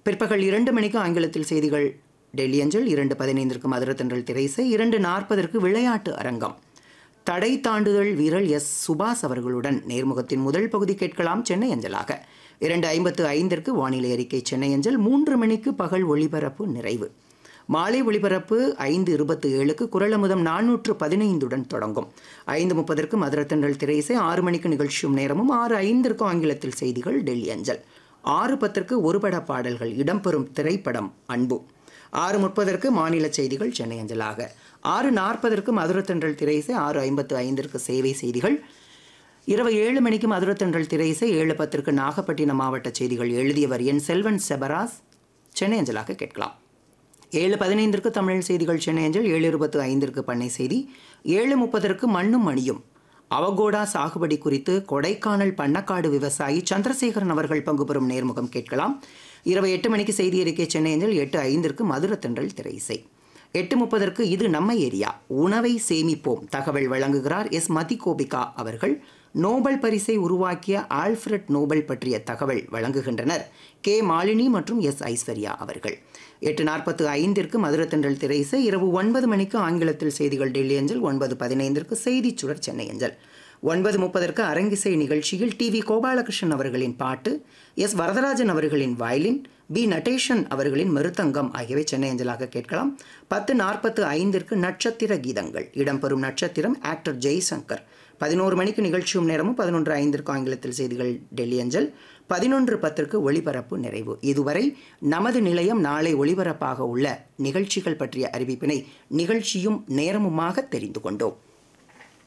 பிற்பகல் இரண்டு மணிக்கு ஆங்கிலத்தில் செய்திகள் டெல்லி அஞ்சல் இரண்டு பதினைந்திற்கு மதுரத்தன்றல் திரைசை இரண்டு நாற்பதற்கு விளையாட்டு அரங்கம் தடை தாண்டுதல் வீரர் எஸ் சுபாஷ் அவர்களுடன் நேர்முகத்தின் முதல் பகுதி கேட்கலாம் சென்னை அஞ்சலாக இரண்டு ஐம்பத்து ஐந்திற்கு வானிலை அறிக்கை சென்னை அஞ்சல் மூன்று மணிக்கு பகல் ஒளிபரப்பு நிறைவு மாலை ஒளிபரப்பு ஐந்து இருபத்தி ஏழுக்கு குரலமுதம் நானூற்று பதினைந்துடன் தொடங்கும் ஐந்து முப்பதற்கு மதுரத்தண்டல் திரைசை ஆறு மணிக்கு நிகழ்ச்சியும் நேரமும் ஆறு ஐந்திற்கு ஆங்கிலத்தில் செய்திகள் டெல்லி அஞ்சல் ஆறு பத்திற்கு ஒருபட பாடல்கள் இடம்பெறும் திரைப்படம் அன்பு ஆறு முப்பதற்கு மாநில செய்திகள் சென்னை அஞ்சலாக ஆறு நாற்பதற்கு மதுரத்தன்றல் திரைசை ஆறு ஐம்பத்து ஐந்திற்கு சேவை செய்திகள் இரவு ஏழு மணிக்கு மதுரத்தன்றல் திரைசை ஏழு பத்திற்கு நாகப்பட்டினம் மாவட்ட செய்திகள் எழுதியவர் என் செல்வன் செபராஸ் சென்னை அஞ்சலாக கேட்கலாம் ஏழு பதினைந்திற்கு தமிழ் செய்திகள் சென்னை அஞ்சல் ஏழு இருபத்து ஐந்திற்கு பண்ணை செய்தி ஏழு முப்பதற்கு மண்ணும் மணியும் அவகோடா சாகுபடி குறித்து கொடைக்கானல் பண்ணக்காடு விவசாயி சந்திரசேகரன் அவர்கள் பங்கு பெறும் நேர்முகம் கேட்கலாம் இரவு எட்டு மணிக்கு செய்தி அறிக்கை சென்னை அஞ்சல் எட்டு ஐந்திற்கு மதுரத்தன்றல் திரை இசை எட்டு முப்பதற்கு இது நம்ம ஏரியா உணவை சேமிப்போம் தகவல் வழங்குகிறார் எஸ் மதிகோபிகா அவர்கள் நோபல் பரிசை உருவாக்கிய ஆல்ஃபிரட் நோபல் பற்றிய தகவல் வழங்குகின்றனர் கே மாலினி மற்றும் எஸ் ஐஸ்வர்யா அவர்கள் எட்டு நாற்பத்து ஐந்திற்கு மதுரத்தன்றல் திரைசை இரவு ஒன்பது மணிக்கு ஆங்கிலத்தில் செய்திகள் டெல்லி அஞ்சல் ஒன்பது பதினைந்திற்கு செய்திச் சுடர் சென்னை அஞ்சல் ஒன்பது முப்பதற்கு அரங்கிசை நிகழ்ச்சியில் டி வி கோபாலகிருஷ்ணன் அவர்களின் பாட்டு எஸ் வரதராஜன் அவர்களின் வயலின் பி நட்டேஷன் அவர்களின் மருத்தங்கம் ஆகியவை சென்னை அஞ்சலாக கேட்கலாம் பத்து நாற்பத்து ஐந்திற்கு நட்சத்திர கீதங்கள் இடம்பெறும் நட்சத்திரம் ஆக்டர் ஜெய்சங்கர் பதினோரு மணிக்கு நிகழ்ச்சியும் நேரமும் பதினொன்று ஐந்திற்கு ஆங்கிலத்தில் செய்திகள் டெல்லி அஞ்சல் பதினொன்று பத்திற்கு ஒளிபரப்பு நிறைவு இதுவரை நமது நிலையம் நாளை ஒளிபரப்பாக உள்ள நிகழ்ச்சிகள் பற்றிய அறிவிப்பினை நிகழ்ச்சியும் நேரமுமாக தெரிந்து கொண்டோம்